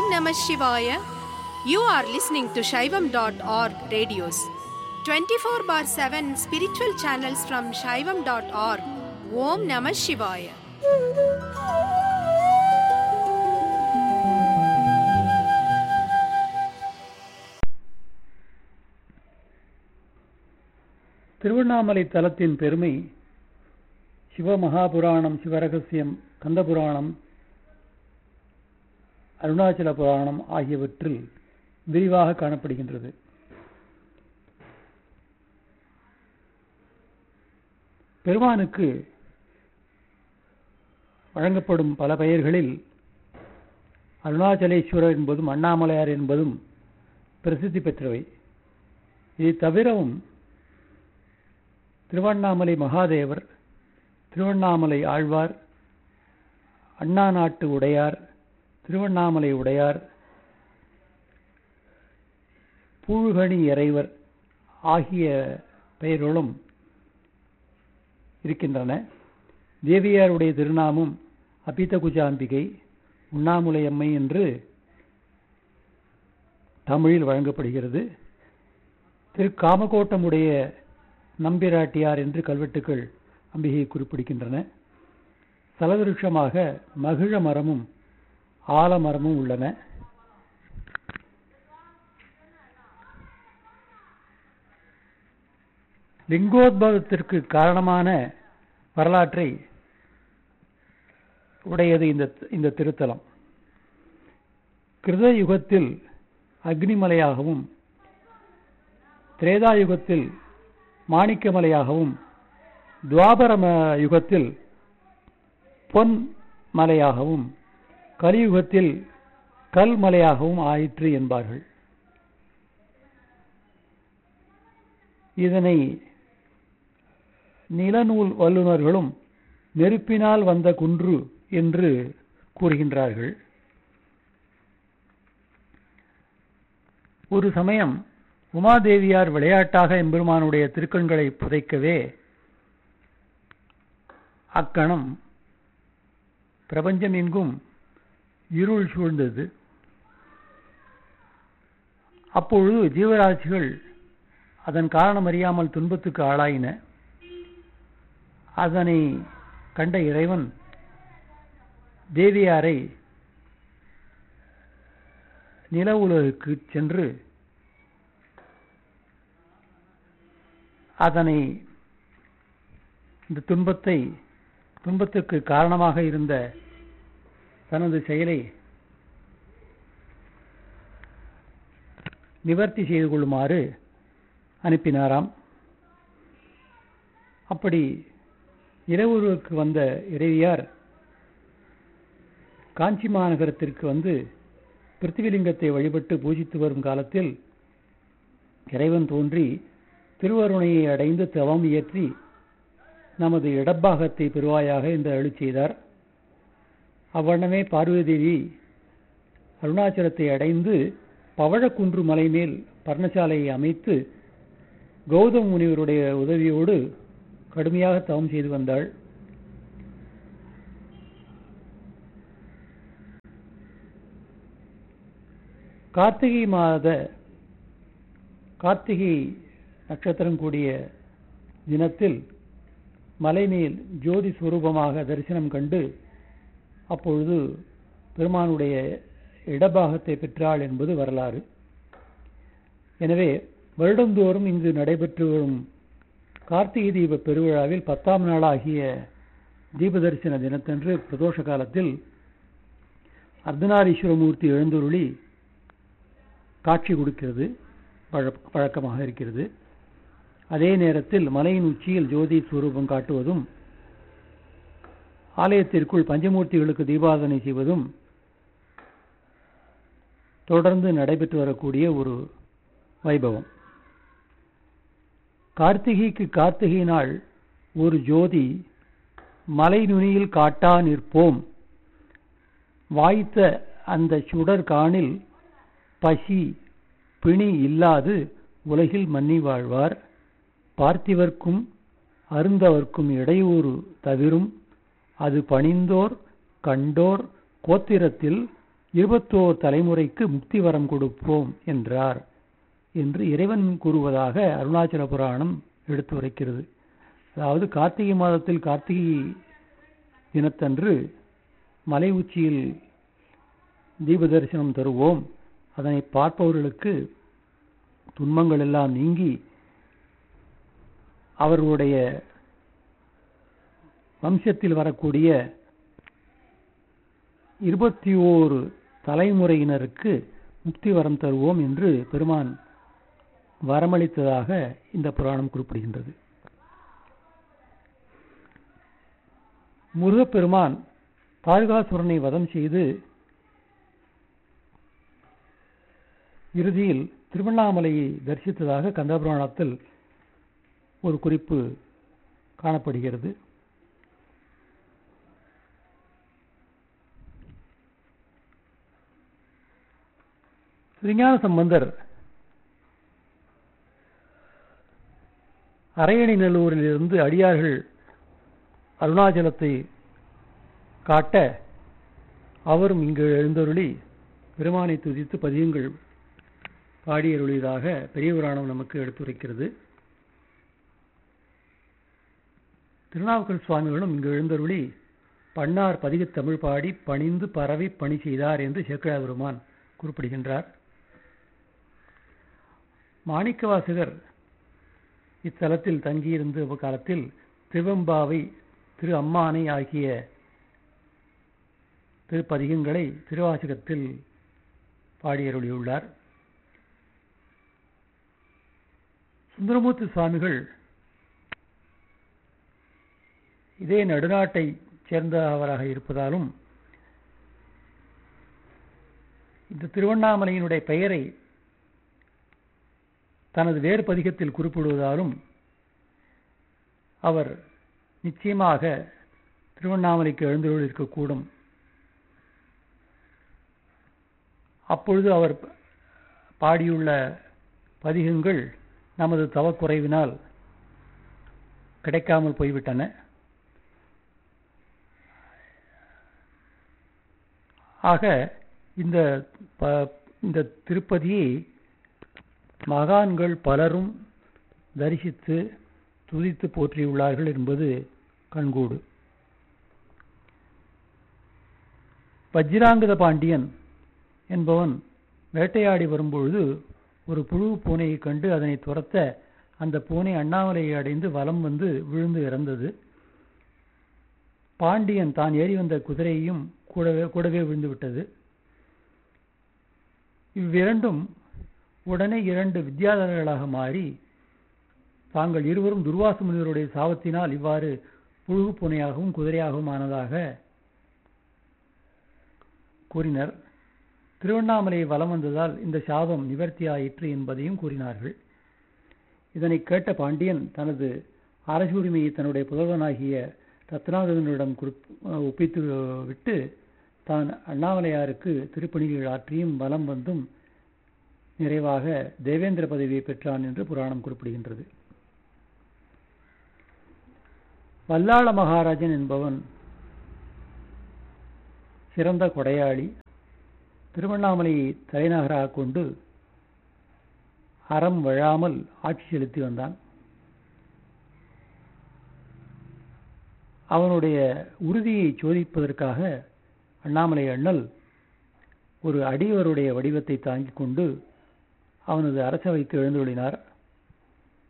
Namah Shivaya. You are listening to Shaivam.org radios. 24 bar 7 spiritual channels from Shaivam.org. Om Namah Shivaya. Tiruvannamalai தலத்தின் பெருமை சிவமகாபுராணம் சிவரகசியம் கந்தபுராணம் அருணாச்சல புராணம் ஆகியவற்றில் விரிவாக காணப்படுகின்றது பெருமானுக்கு வழங்கப்படும் பல பெயர்களில் அருணாச்சலேஸ்வரர் என்பதும் அண்ணாமலையார் என்பதும் பிரசித்தி பெற்றவை இதை தவிரவும் திருவண்ணாமலை மகாதேவர் திருவண்ணாமலை ஆழ்வார் அண்ணா நாட்டு உடையார் திருவண்ணாமலை உடையார் பூழ்கணி இறைவர் ஆகிய பெயர்களும் இருக்கின்றன தேவியாருடைய திருநாமம் அபித குஜாம்பிகை உண்ணாமுலையம்மை என்று தமிழில் வழங்கப்படுகிறது திரு காமகோட்டமுடைய நம்பிராட்டியார் என்று கல்வெட்டுக்கள் அம்பிகையை குறிப்பிடுகின்றன சலவிருஷமாக மகிழ மரமும் ஆலமரமும் உள்ளன லிங்கோத்பவத்திற்கு காரணமான வரலாற்றை உடையது இந்த இந்த திருத்தலம் கிருத யுகத்தில் அக்னிமலையாகவும் திரேதா யுகத்தில் மாணிக்கமலையாகவும் துவாபர யுகத்தில் பொன் மலையாகவும் கலியுகத்தில் கல் மலையாகவும் ஆயிற்று என்பார்கள் இதனை நிலநூல் வல்லுநர்களும் நெருப்பினால் வந்த குன்று என்று கூறுகின்றார்கள் ஒரு சமயம் உமாதேவியார் விளையாட்டாக எம்பெருமானுடைய திருக்கண்களை புதைக்கவே அக்கணம் பிரபஞ்சம் எங்கும் இருள் சூழ்ந்தது அப்பொழுது ஜீவராசிகள் அதன் காரணம் அறியாமல் துன்பத்துக்கு ஆளாயின அதனை கண்ட இறைவன் தேவியாரை நில உலகுக்கு சென்று அதனை இந்த துன்பத்தை துன்பத்திற்கு காரணமாக இருந்த தனது செயலை நிவர்த்தி செய்து கொள்ளுமாறு அனுப்பினாராம் அப்படி இரவுக்கு வந்த இறைவியார் காஞ்சி மாநகரத்திற்கு வந்து பிருத்திவிலிங்கத்தை வழிபட்டு பூஜித்து வரும் காலத்தில் இறைவன் தோன்றி திருவருணையை அடைந்து தவம் இயற்றி நமது இடப்பாகத்தை பெறுவாயாக என்று அருளி செய்தார் அவ்வண்ணமே பார்வதி தேவி அருணாச்சலத்தை அடைந்து பவழக்குன்று மலை மேல் பர்ணசாலையை அமைத்து கௌதம முனிவருடைய உதவியோடு கடுமையாக தவம் செய்து வந்தாள் கார்த்திகை மாத கார்த்திகை நட்சத்திரம் கூடிய தினத்தில் மலைமேல் ஜோதி சுரூபமாக தரிசனம் கண்டு அப்பொழுது பெருமானுடைய இடபாகத்தை பெற்றாள் என்பது வரலாறு எனவே வருடந்தோறும் இங்கு நடைபெற்று வரும் கார்த்திகை தீப பெருவிழாவில் பத்தாம் நாளாகிய தீப தரிசன தினத்தன்று பிரதோஷ காலத்தில் அர்த்தநாரீஸ்வரமூர்த்தி எழுந்தொருளி காட்சி கொடுக்கிறது பழக்கமாக இருக்கிறது அதே நேரத்தில் மலையின் உச்சியில் ஜோதி ஸ்வரூபம் காட்டுவதும் ஆலயத்திற்குள் பஞ்சமூர்த்திகளுக்கு தீபாதனை செய்வதும் தொடர்ந்து நடைபெற்று வரக்கூடிய ஒரு வைபவம் கார்த்திகைக்கு கார்த்திகை நாள் ஒரு ஜோதி மலை நுனியில் காட்டா நிற்போம் வாய்த்த அந்த சுடர் காணில் பசி பிணி இல்லாது உலகில் மன்னி வாழ்வார் பார்த்திவர்க்கும் அருந்தவர்க்கும் இடையூறு தவிரும் அது பணிந்தோர் கண்டோர் கோத்திரத்தில் இருபத்தோர் தலைமுறைக்கு முக்தி வரம் கொடுப்போம் என்றார் என்று இறைவன் கூறுவதாக அருணாச்சல புராணம் எடுத்துரைக்கிறது அதாவது கார்த்திகை மாதத்தில் கார்த்திகை தினத்தன்று மலை உச்சியில் தீப தரிசனம் தருவோம் அதனை பார்ப்பவர்களுக்கு துன்பங்கள் எல்லாம் நீங்கி அவர்களுடைய வம்சத்தில் வரக்கூடிய இருபத்தி ஓரு தலைமுறையினருக்கு முக்தி வரம் தருவோம் என்று பெருமான் வரமளித்ததாக இந்த புராணம் குறிப்பிடுகின்றது முருகப்பெருமான் தாழ்காசுரனை வதம் செய்து இறுதியில் திருவண்ணாமலையை தரிசித்ததாக கந்தபுராணத்தில் ஒரு குறிப்பு காணப்படுகிறது திருஞான சம்பந்தர் அரையணி நல்லூரிலிருந்து அடியார்கள் அருணாச்சலத்தை காட்ட அவரும் இங்கு எழுந்தருளி பெருமானை துதித்து பதியங்கள் பாடியருளியதாக பெரிய புராணம் நமக்கு எடுத்துரைக்கிறது திருநாவுக்கல் சுவாமிகளும் இங்கு எழுந்தருளி பண்ணார் பதிகத் தமிழ் பாடி பணிந்து பரவி பணி செய்தார் என்று சேக்கிழார் பெருமான் குறிப்பிடுகின்றார் மாணிக்கவாசகர் இத்தலத்தில் தங்கியிருந்த காலத்தில் திருவெம்பாவை திரு அம்மானை ஆகிய திருப்பதிகங்களை திருவாசகத்தில் பாடியருளியுள்ளார் சுந்தரமூர்த்தி சுவாமிகள் இதே நடுநாட்டை சேர்ந்தவராக இருப்பதாலும் இந்த திருவண்ணாமலையினுடைய பெயரை தனது வேறு பதிகத்தில் குறிப்பிடுவதாலும் அவர் நிச்சயமாக திருவண்ணாமலைக்கு எழுந்தருள் இருக்கக்கூடும் அப்பொழுது அவர் பாடியுள்ள பதிகங்கள் நமது தவக்குறைவினால் கிடைக்காமல் போய்விட்டன ஆக இந்த இந்த திருப்பதியை மகான்கள் பலரும் தரிசித்து துதித்து போற்றியுள்ளார்கள் என்பது கண்கூடு வஜ்ராங்கத பாண்டியன் என்பவன் வேட்டையாடி வரும்பொழுது ஒரு புழு பூனையை கண்டு அதனை துரத்த அந்த பூனை அண்ணாமலையை அடைந்து வலம் வந்து விழுந்து இறந்தது பாண்டியன் தான் ஏறி வந்த குதிரையையும் கூடவே கூடவே விழுந்து விட்டது இவ்விரண்டும் உடனே இரண்டு வித்யாதரர்களாக மாறி தாங்கள் இருவரும் துர்வாச முனிவருடைய சாபத்தினால் இவ்வாறு புழுகு பூனையாகவும் குதிரையாகவும் ஆனதாக கூறினர் திருவண்ணாமலையை வலம் வந்ததால் இந்த சாபம் நிவர்த்தி ஆயிற்று என்பதையும் கூறினார்கள் இதனை கேட்ட பாண்டியன் தனது அரசுரிமையை தன்னுடைய புதல்வனாகிய ரத்னாதனிடம் ஒப்பித்து விட்டு தான் அண்ணாமலையாருக்கு திருப்பணிகள் ஆற்றியும் வலம் வந்தும் நிறைவாக தேவேந்திர பதவியை பெற்றான் என்று புராணம் குறிப்பிடுகின்றது வல்லாள மகாராஜன் என்பவன் சிறந்த கொடையாளி திருவண்ணாமலையை தலைநகராக கொண்டு அறம் வழாமல் ஆட்சி செலுத்தி வந்தான் அவனுடைய உறுதியை சோதிப்பதற்காக அண்ணாமலை அண்ணல் ஒரு அடியவருடைய வடிவத்தை தாங்கிக் கொண்டு அவனது அரசவைக்கு எழுந்துள்ளினார்